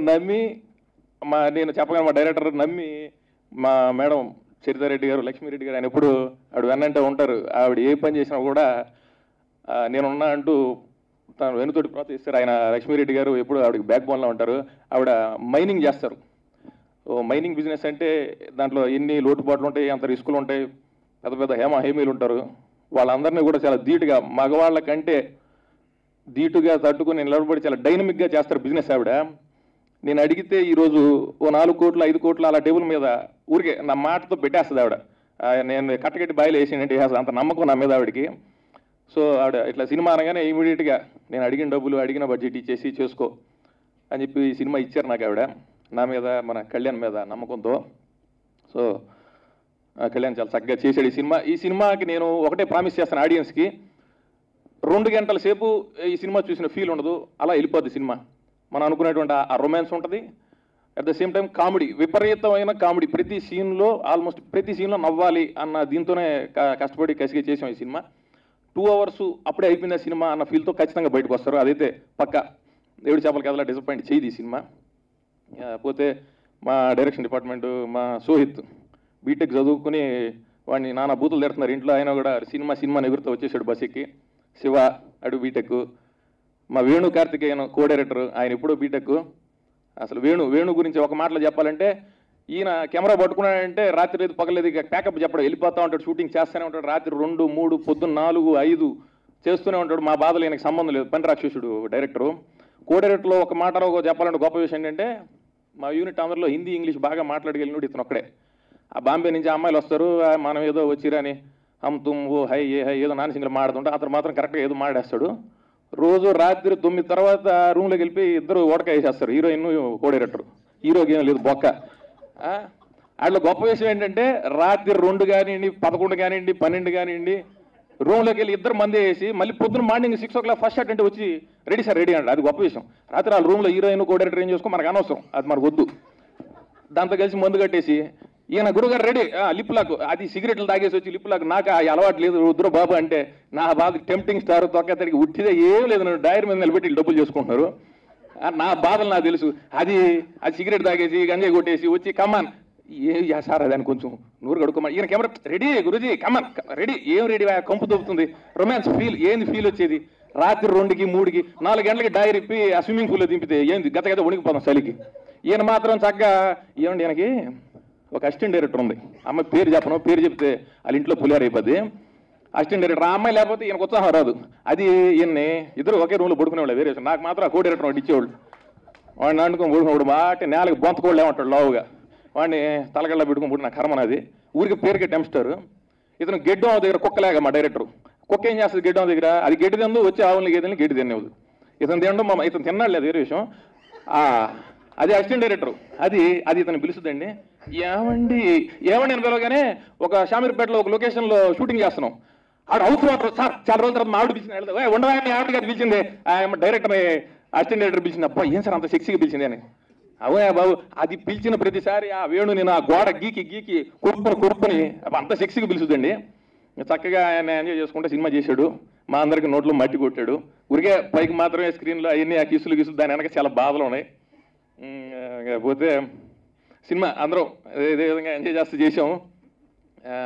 నమ్మి మా నేను చెప్పగానే మా డైరెక్టర్ నమ్మి మా మేడం చరితారెడ్డి గారు లక్ష్మీరెడ్డి గారు ఆయన ఎప్పుడు ఆవిడ వెన్నంటే ఉంటారు ఆవిడ ఏ పని చేసినా కూడా ఆ, నేనున్నా అంటూ తను వెనుతోటి ప్రోత్సహిస్తారు ఆయన లక్ష్మీరెడ్డి గారు ఎప్పుడు ఆవిడకి బ్యాక్ బోన్లో ఉంటారు ఆవిడ మైనింగ్ చేస్తారు ఓ మైనింగ్ బిజినెస్ అంటే దాంట్లో ఎన్ని లోటుపాట్లు ఉంటాయి అంత రిస్కులు ఉంటాయి పెద్ద పెద్ద హేమ హేమీలు ఉంటారు వాళ్ళందరినీ కూడా చాలా ధీటుగా మగవాళ్ళ కంటే ధీటుగా తట్టుకుని నిలబడి చాలా డైనమిక్గా చేస్తారు బిజినెస్ ఆవిడ నేను అడిగితే ఈరోజు ఓ నాలుగు కోట్లు ఐదు కోట్లు అలా టేబుల్ మీద ఊరికే నా మాటతో పెట్టేస్తుంది ఆవిడ ఆ, నేను కట్టకట్టి బాయిలు వేసినట్టు వేస్తుంది అంత నమ్మకం నా మీద ఆవిడకి సో ఆవిడ ఇట్లా సినిమా అనగానే ఇమీడియట్గా నేను అడిగిన డబ్బులు అడిగిన బడ్జెట్ ఇచ్చేసి చేసుకో అని చెప్పి ఈ సినిమా ఇచ్చారు నాకు ఆవిడ నా మీద మన కళ్యాణ్ మీద నమ్మకంతో సో ఆ, కళ్యాణ్ చాలా చక్కగా చేశాడు ఈ సినిమా ఈ సినిమాకి నేను ఒకటే ప్రామిస్ చేస్తాను ఆడియన్స్కి రెండు గంటల సేపు ఈ సినిమా చూసిన ఫీల్ ఉండదు అలా వెళ్ళిపోద్ది సినిమా మనం అనుకునేటువంటి ఆ రొమాన్స్ ఉంటుంది at the same time comedy విపరీతమైన కామెడీ ప్రతి సీన్లో ఆల్మోస్ట్ ప్రతి సీన్లో నవ్వాలి అన్న దీంతోనే క- కష్టపడి కసిగా చేసాం ఈ సినిమా టూ అవర్స్ అప్పుడే అయిపోయింది ఆ సినిమా అన్న ఫీల్తో ఖచ్చితంగా బయటకు వస్తారు అదైతే పక్క ఏడు చేపల కథలా డిసప్పాయింట్ చేయదు ఈ సినిమా ఆ, పోతే మా డైరెక్షన్ డిపార్ట్మెంట్ మా సోహిత్ బీటెక్ చదువుకుని వాడిని నానా బూతులు తిడుతున్నారు ఇంట్లో ఆయన కూడా సినిమా సినిమా ఎగురుతూ వచ్చేసాడు బస్ ఎక్కి శివ అడు బీటెక్ మా వేణు కార్తికేయన్ కో డైరెక్టర్ ఆయన ఎప్పుడో బీటెక్ అసలు వేణు వేణు గురించి ఒక మాటలో చెప్పాలంటే ఈయన కెమెరా పట్టుకున్నాడంటే రాత్రి లేదు పగలేదు ఇక ప్యాకప్ చెప్పడం వెళ్ళిపోతా ఉంటాడు షూటింగ్ చేస్తూనే ఉంటాడు రాత్రి రెండు మూడు పొద్దున్న నాలుగు ఐదు చేస్తూనే ఉంటాడు మా బాధలు ఈయనకి సంబంధం లేదు పని రాక్షసుడు డైరెక్టరు కో డైరెక్టర్లో ఒక మాటలో ఒక చెప్పాలంటే గొప్ప విషయం ఏంటంటే మా యూనిట్ అందరిలో హిందీ ఇంగ్లీష్ బాగా మాట్లాడగలిగినోడు ఇతను ఒక్కడే ఆ బాంబే నుంచి అమ్మాయిలు వస్తారు ఆ మనం ఏదో వచ్చిరని హమ్ తుమ్ ఓ హై ఏ హై ఏదో నాన్ సింగిల్ మాడుతుంటే అతను మాత్రం కరెక్ట్గా ఏదో మాడేస్తాడు రోజు రాత్రి తొమ్మిది తర్వాత రూమ్లోకి వెళ్ళిపోయి ఇద్దరు ఓడక వేసేస్తారు హీరోయిన్ కోడేరట్టు హీరోకి ఏం లేదు బొక్క ఆ, అట్లా గొప్ప విషయం ఏంటంటే రాత్రి రెండు కానివ్వండి పదకొండు కానివ్వండి పన్నెండు కానివ్వండి రూమ్లోకి వెళ్ళి ఇద్దరు మంది వేసి మళ్ళీ పొద్దున్న morning six o'clock first shot అంటే వచ్చి రెడీ సార్ రెడీ అండి అది గొప్ప విషయం రాత్రి వాళ్ళ రూమ్లో హీరోయిన్ కోడేరటర్ ఏం చేసుకో మనకు అనవసరం అది మనకు వద్దు దాంతో కలిసి మందు కట్టేసి ఈయన గురుగారు రెడీ లిప్ లాక్ అది సిగరెట్లు తాగేసి వచ్చి లిప్ లాక్ నాకు ఆ అలవాటు లేదు రుద్ర బాబు అంటే నా బాధ టెంప్టింగ్ స్టార్ తొక్కతడికి ఉట్టిదే ఏం లేదు నన్ను డైరీ మీద నిలబెట్టి వీళ్ళు డబ్బులు చేసుకుంటున్నారు ఆ, నా బాధలు నాకు తెలుసు అది అది సిగరెట్ తాగేసి గంజాయి కొట్టేసి వచ్చి కమాన్ ఏ యా సార్ అదని కొంచెం నూరు కడుక్కోమని ఈయన camera ready Guruji come on ready ఏం రెడీ కంపు దొబ్బుతుంది రొమాన్స్ ఫీల్ ఏంది ఫీల్ వచ్చేది రాత్రి రెండుకి మూడుకి నాలుగు గంటలకి డైరీ ఇప్పి ఆ స్విమ్మింగ్ పూల్లో దింపితే ఏంది గత గత వణికిపోతాం చలికి ఈయన మాత్రం చక్కగా ఏమండి ఈయనకి ఒక అసిస్టెంట్ డైరెక్టర్ ఉంది అమ్మాయి పేరు చెప్పను పేరు చెప్తే వాళ్ళ ఇంట్లో పులిహార అయిపోద్ది అసిస్టెంట్ డైరెక్టర్ ఆ అమ్మాయి లేకపోతే ఈయనకు ఉత్సాహం రాదు అది ఈయన్ని ఇద్దరు ఒకే రూమ్లో పడుకునేవాళ్ళు వేరే విషయం. నాకు మాత్రం ఆ కో డైరెక్టర్ వాడు ఇచ్చేవాళ్ళు వాడిని అంటుకొని పడుకున్నాడు మాట నేలకు బొంతకోళ్ళు ఏమంటాడు లావుగా వాడిని తలగళ్ళ పెట్టుకుని పుట్టిన కర్మ నాది ఊరికి పేరుకే టెంప్స్టర్ ఇతను గెడ్డం దగ్గర కుక్కలేగా మా డైరెక్టర్ కుక్క ఏం చేస్తుంది గెడ్డం దగ్గర అది గడ్డి తిందు వచ్చి ఆవులని గేదెల్ని గడ్డి తినేవద్దు ఇతను తినడం మా ఇతను తిన్నాడు లేదు వేరే విషయం ఆ, అది అసిస్టెంట్ డైరెక్టర్ అది అది ఇతను పిలుస్తుందండి ఏమండి ఏమండి అని పిలవగానే ఒక షామీర్పేటలో ఒక లొకేషన్లో షూటింగ్ చేస్తున్నాం ఆడు అవసరం అవుతుంది సార్ చాలా రోజుల తర్వాత మా ఆవిడ పిలిచింది ఉండవాడిని ఆవిడ గారు పిలిచింది ఆయన డైరెక్టర్ అసిస్టెంట్ డైరెక్టర్ పిలిచింది అబ్బా ఏం సార్ అంత సెక్సీగా పిలిచింది అని అవునా బాబు అది పిలిచిన ప్రతిసారి ఆ వేణు నేను ఆ గోడ గీకి గీకి కొరుపుని కొరుపుని అబ్బా అంత సెక్సీగా పిలుచుదండి చక్కగా ఆయన ఎంజాయ్ చేసుకుంటే సినిమా చేశాడు మా అందరికి నోట్లో మట్టి కొట్టాడు ఊరికే పైకి మాత్రమే స్క్రీన్లో అవన్నీ ఆ కిసులు గిసులు దాని వెనక చాలా బాధలు ఉన్నాయి ఉమ్, ఇక పోతే సినిమా అందరం ఇదే విధంగా ఎంజాయ్ చేస్తూ చేసాము ఆ,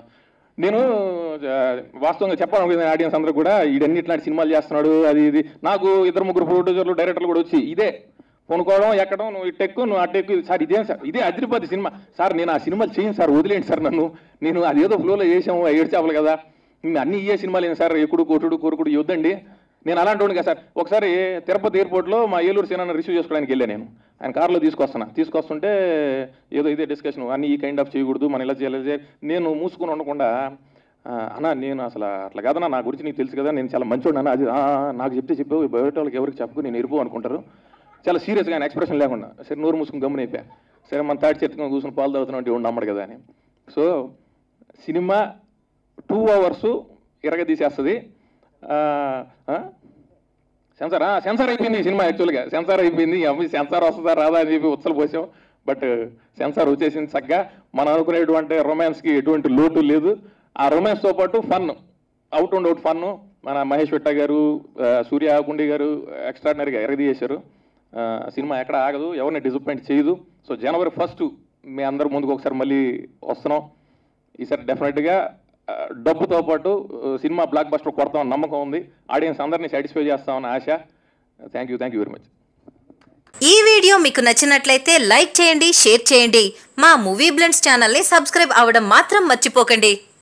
నేను ఆ, వాస్తవంగా చెప్పాలనుకునే ఆడియన్స్ అందరూ కూడా ఈడన్ని ఇట్లాంటి సినిమాలు చేస్తున్నాడు అది ఇది నాకు ఇద్దరు ముగ్గురు ప్రొడ్యూసర్లు డైరెక్టర్లు కూడా వచ్చి ఇదే కొనుక్కోవడం ఎక్కడం నువ్వు ఇటు ఎక్కువ నువ్వు అటు ఎక్కువ సార్ ఇదేం సార్ ఇదే అదిరిపోద్ది సినిమా సార్ నేను ఆ సినిమాలు చేయను సార్ వదిలేండి సార్ నన్ను నేను అదేదో ఫ్లోలో చేసాము ఏడు చేపలు కదా మేము అన్ని ఇయ్యే సినిమాలు ఏంటి సార్ ఎక్కుడు కొట్టుడు కోరుకుడు ఇవ్వద్దండి నేను అలాంటి వాడిని కదా సార్ ఒకసారి తిరుపతి ఎయిర్పోర్ట్లో మా ఏలూరు సినిమాని రిసీవ్ చేసుకోవడానికి వెళ్ళాను నేను ఆయన కార్లో తీసుకొస్తున్నా తీసుకొస్తుంటే ఏదో ఇదే డిస్కషన్ అన్ని ఈ కైండ్ ఆఫ్ చేయకూడదు మనం ఇలా చేయాలి ఇలా చేయాలి. నేను మూసుకుని ఉండకుండా "ఆ, అన్నా నేను అసలు అట్లా కాదన్నా నా గురించి నీకు తెలుసు కదా నేను చాలా మంచోడు అన్న అది "ఆ, ఆ, నాకు చెప్తే చెప్పావు బయట వాళ్ళకి ఎవరికి చెప్పకు నేను ఎరుపు అనుకుంటారు చాలా సీరియస్గా ఆయన ఎక్స్ప్రెషన్ లేకుండా సరే నోరు మూసుకుని గమ్మున అయిపోయా సరే మన తాటి చెట్టుకొని కూర్చొని పాలు తాగుతున్నాం అంటే ఉండి నమ్మడు కదా అని సో సినిమా టూ అవర్స్ ఇరగ తీసేస్తుంది సెన్సార్ సెన్సార్ అయిపోయింది ఈ సినిమా యాక్చువల్గా సెన్సార్ అయిపోయింది ఈ అమ్మాయి సెన్సార్ వస్తుందా రాదా అని చెప్పి ఉత్సలు పోసాం బట్ సెన్సార్ వచ్చేసింది చక్కగా మనం అనుకునేటువంటి రొమాన్స్కి ఎటువంటి లోటు లేదు ఆ రొమాన్స్తో పాటు fun out and out fun మన మహేష్ విట్ట గారు ఆ, సూర్య ఆకుండి గారు ఎక్స్ట్రాడినరీగా ఎరగదీశారు ఆ, సినిమా ఎక్కడ ఆగదు ఎవరిని డిసప్పాయింట్ చేయదు సో జనవరి ఫస్ట్ మీ అందరి ముందుకు ఒకసారి మళ్ళీ వస్తున్నాం ఈసారి డెఫినెట్గా ఆ, డబ్బుతో పాటు ఆ, సినిమా బ్లాక్ బస్టర్ కొడతామని నమ్మకం ఉంది ఆడియన్స్ అందరినీ సాటిస్ఫై చేస్తామని ఆశ thank you thank you very much ఈ వీడియో మీకు నచ్చినట్లయితే లైక్ చేయండి షేర్ చేయండి మా మూవీ బ్లెండ్స్ ఛానల్ని సబ్స్క్రైబ్ అవ్వడం మాత్రం మర్చిపోకండి